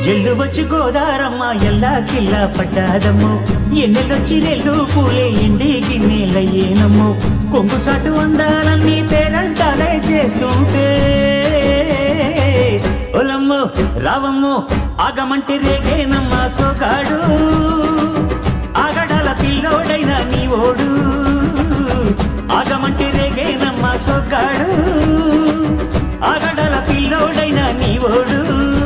ఎల్లు వచ్చి గోదారమ్మ ఎల్లా కిల్లా పడ్డాదమ్మో ఎన్నెలొచ్చి నెల్లు పూలే ఎండి గిన్నెలయ్యేనమ్మో కొంగు చాటు అందాలన్నీ పేరంటాలే చేస్తుంటే ఒలమ్మో రావమ్మో ఆగమంటే రేగేనమ్మ సోగాడు ఆగడాల పిల్లోడైన నీ ఓడు ఆగమంటే రేగేనమ్మ సోగాడు ఆగడాల పిల్లోడైన నీ ఓడు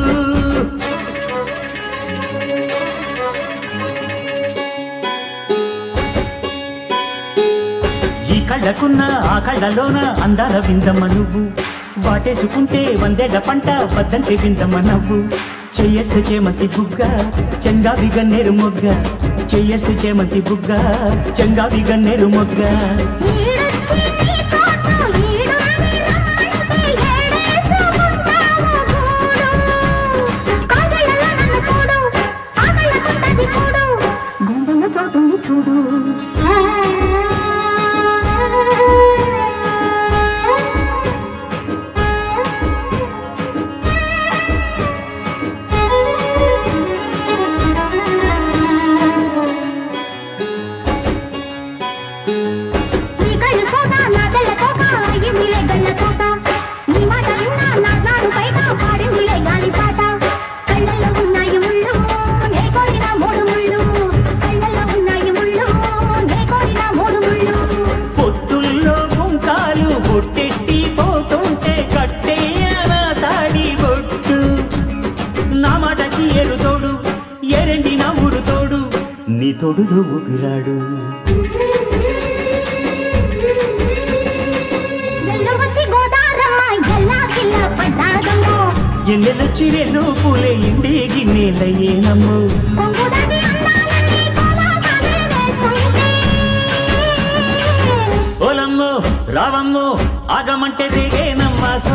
ఈ కళ్ళకున్న ఆ కళ్ళలోన అందాల విందమ్మ నువ్వు వాటేసుకుంటే వందేళ్ల పంట వద్దంటే విందమ్మ నవ్వు చెయ్యేస్తే చేమంతి బుగ్గ చెంగావి గన్నేరు మొగ్గ చెయ్యేస్తే చేమంతి బుగ్గ చెంగావి గన్నేరు మొగ్గ ఈడొచ్చి నీ కోసం ఈడుండి రమ్మంటే ఏడేసుకుంటావు గూడు. కాగళ్ళలో నన్ను చూడు, ఆగళ్ళకుంటది కూడు. గుండెల్లో చోటుంది చూడు నీ కళ్ళు సోక, నా తెల్ల కోక, అయ్యిందిలే గళ్ళ కోక. నీ మాట విన్నా, నా నాడు బయట పాడిందిలే గాలిపాట. కళ్ళల్లో ఉన్నాయి ముళ్ళు, నే కోరిన మూడు ముళ్ళు. కళ్ళల్లో ఉన్నాయి ముళ్ళు, నే కోరిన మూడు ముళ్ళు. పొత్తుల్లో గుంకాలు బొట్టెట్టి పోతుంటే కట్టేయన తాడి బొట్టు నా మాటకి ఏరు తోడు ఎరండి నా ఊరు తోడు నీ తోడులో ఊపిరాడు ఎల్లు వచ్చి గోదారమ్మ, ఎల్లా కిల్లా పడ్డాదమ్మో. ఎన్నెలొచ్చి రెల్లు పూలే ఇండి గిన్నెలయ్యేనమ్మో కొంగుదాని అందాలన్నీ కోలాటాలే వేస్తుంటే. ఓలమ్మో రావమ్మో ఆగమంటే దిగేనమ్మా